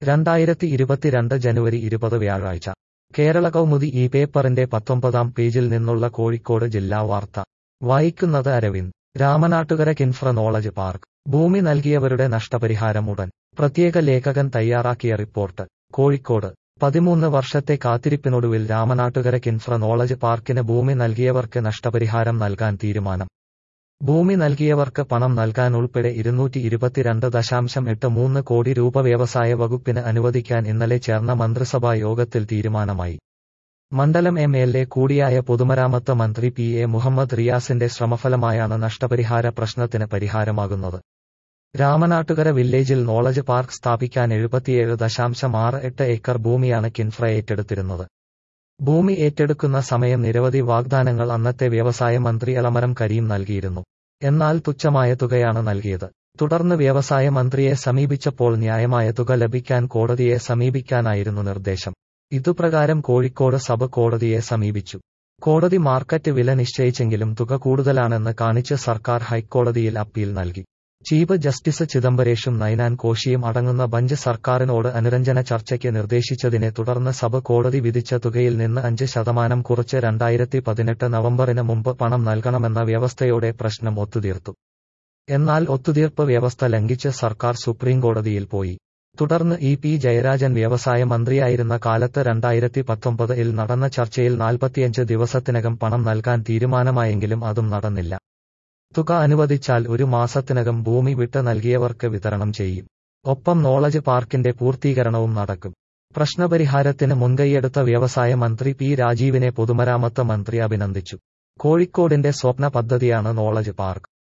രണ്ടായിരത്തി ഇരുപത്തിരണ്ട് ജനുവരി ഇരുപത് വ്യാഴാഴ്ച കേരള കൗമുദി ഈ പേപ്പറിന്റെ പത്തൊമ്പതാം പേജിൽ നിന്നുള്ള കോഴിക്കോട് ജില്ലാ വാർത്ത വായിക്കുന്നത് അരവിന്ദ് രാമനാട്ടുകര കിൻഫ്ര നോളജ് പാർക്ക് ഭൂമി നൽകിയവരുടെ നഷ്ടപരിഹാരം ഉടൻ പ്രത്യേക ലേഖകൻ തയ്യാറാക്കിയ റിപ്പോർട്ട് കോഴിക്കോട് പതിമൂന്ന് വർഷത്തെ കാത്തിരിപ്പിനൊടുവിൽ രാമനാട്ടുകര കിൻഫ്ര നോളജ് പാർക്കിന് ഭൂമി നൽകിയവർക്ക് നഷ്ടപരിഹാരം നൽകാൻ തീരുമാനം ഭൂമി നൽകിയവർക്ക് പണം നൽകാൻ ഉൾപ്പെടെ ഇരുന്നൂറ്റി ഇരുപത്തിരണ്ട് ദശാംശം എട്ട് മൂന്ന് കോടി രൂപ വ്യവസായ വകുപ്പിന് അനുവദിക്കാൻ ഇന്നലെ ചേർന്ന മന്ത്രിസഭാ യോഗത്തിൽ തീരുമാനമായി മണ്ഡലം എം എൽ എ കൂടിയായ പൊതുമരാമത്ത് മന്ത്രി പി എ മുഹമ്മദ് റിയാസിന്റെ ശ്രമഫലമായാണ് നഷ്ടപരിഹാര പ്രശ്നത്തിന് പരിഹാരമാകുന്നത് രാമനാട്ടുകര വില്ലേജിൽ നോളജ് പാർക്ക് സ്ഥാപിക്കാൻ എഴുപത്തിയേഴ് ദശാംശം ആറ് എട്ട് ഏക്കർ ഭൂമിയാണ് കിൻഫ്ര ഏറ്റെടുത്തിരുന്നത് ഭൂമി ഏറ്റെടുക്കുന്ന സമയം നിരവധി വാഗ്ദാനങ്ങൾ അന്നത്തെ വ്യവസായ മന്ത്രി എളമരം കരീം നൽകിയിരുന്നു എന്നാൽ തുച്ഛമായ തുകയാണ് നൽകിയത് തുടർന്ന് വ്യവസായ മന്ത്രിയെ സമീപിച്ചപ്പോൾ ന്യായമായ തുക ലഭിക്കാൻ കോടതിയെ സമീപിക്കാനായിരുന്നു നിർദ്ദേശം ഇതുപ്രകാരം കോഴിക്കോട് സബ് കോടതിയെ സമീപിച്ചു കോടതി മാർക്കറ്റ് വില നിശ്ചയിച്ചെങ്കിലും തുക കൂടുതലാണെന്ന് കാണിച്ച് സർക്കാർ ഹൈക്കോടതിയിൽ അപ്പീൽ നൽകി ചീഫ് ജസ്റ്റിസ് ചിദംബരേഷും നൈനാൻ കോശിയും അടങ്ങുന്ന ബഞ്ച് സർക്കാരിനോട് അനുരഞ്ജന ചർച്ചയ്ക്ക് നിർദ്ദേശിച്ചതിനെ തുടർന്ന് സഭ കോടതി വിധിച്ച തുകയിൽ നിന്ന് അഞ്ച് ശതമാനം കുറച്ച് രണ്ടായിരത്തി പതിനെട്ട് നവംബറിന് മുമ്പ് പണം നൽകണമെന്ന വ്യവസ്ഥയോടെ പ്രശ്നം ഒത്തുതീർത്തു എന്നാൽ ഒത്തുതീർപ്പ് വ്യവസ്ഥ ലംഘിച്ച് സർക്കാർ സുപ്രീംകോടതിയിൽ പോയി തുടർന്ന് ഇ പി ജയരാജൻ വ്യവസായ മന്ത്രിയായിരുന്ന കാലത്ത് രണ്ടായിരത്തി പത്തൊമ്പതിൽ നടന്ന ചർച്ചയിൽ നാൽപ്പത്തിയഞ്ച് ദിവസത്തിനകം പണം നൽകാൻ തീരുമാനമായെങ്കിലും അതും നടന്നില്ല തുക അനുവദിച്ചാൽ ഒരു മാസത്തിനകം ഭൂമി വിട്ട് നൽകിയവർക്ക് വിതരണം ചെയ്യും ഒപ്പം നോളജ് പാർക്കിന്റെ പൂർത്തീകരണവും നടക്കും പ്രശ്നപരിഹാരത്തിന് മുൻകൈയെടുത്ത വ്യവസായ മന്ത്രി പി രാജീവിനെ പൊതുമരാമത്ത് മന്ത്രി അഭിനന്ദിച്ചു കോഴിക്കോടിന്റെ സ്വപ്ന പദ്ധതിയാണ് നോളജ് പാർക്ക്